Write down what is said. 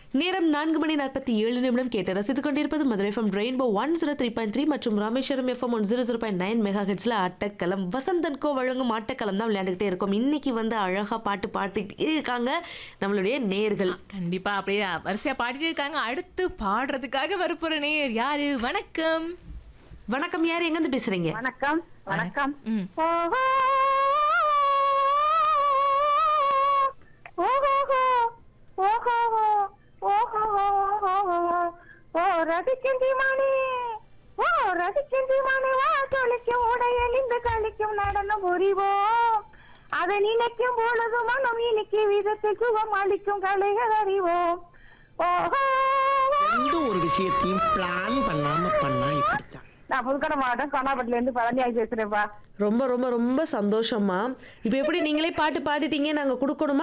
நேரம் நான்கு மணி நாற்பத்தி ஏழு நிமிடம் கேட்டு ரசித்துக் கொண்டிருப்பது Madurai FM rainbow one zero three point three மற்றும் Rameswaram FM one zero zero point nine mega ஹெட்ஸில் ஆட்டக்களம் வசந்தன் கோ வழங்கும் ஆட்டக்களம் தான் விளையாண்டுக்கிட்டே இருக்கோம் இன்னைக்கு வந்து அழகா பாட்டு பாட்டுக்கிட்டே இருக்காங்க நம்மளுடைய நேர்கள் கண்டிப்பா அப்படியே வரிசையா பாடிட்டு இருக்காங்க அடுத்து பாடுறதுக்காக வரப்போற நேர் யாரு வணக்கம் வணக்கம் யார் எங்கேருந்து பேசுறீங்க வணக்கம் வணக்கம் ம். ஓஹோ ஓஹோஹோ ஓஹோஹோ ஓஹோஹோ ஓ ரசிக்கின்றி மணி ஓ ரசிக்கின்றி மணி வா தொலைக்கும் உடையலிந்து கழிக்கும் நடனம் புரிவோம் அதை நினைக்கும் பொழுது மனம் இனிக்கு விதத்தில் சுகம் அளிக்கும் கலைகள் அறிவோம் ஓஹோ எந்த ஒரு விஷயத்தையும் பிளான் பண்ணாம பண்ணா இப்படித்தான் நான் புதுக்கடை மாவட்டம் கொனாபட்டில இருந்து பழனி ஆகி பேசுறேன்ப்பா ரொம்ப ரொம்ப ரொம்ப சந்தோஷமா இப்போ எப்படி நீங்களே பாட்டு பாடிட்டீங்க நாங்க கொடுக்கணுமா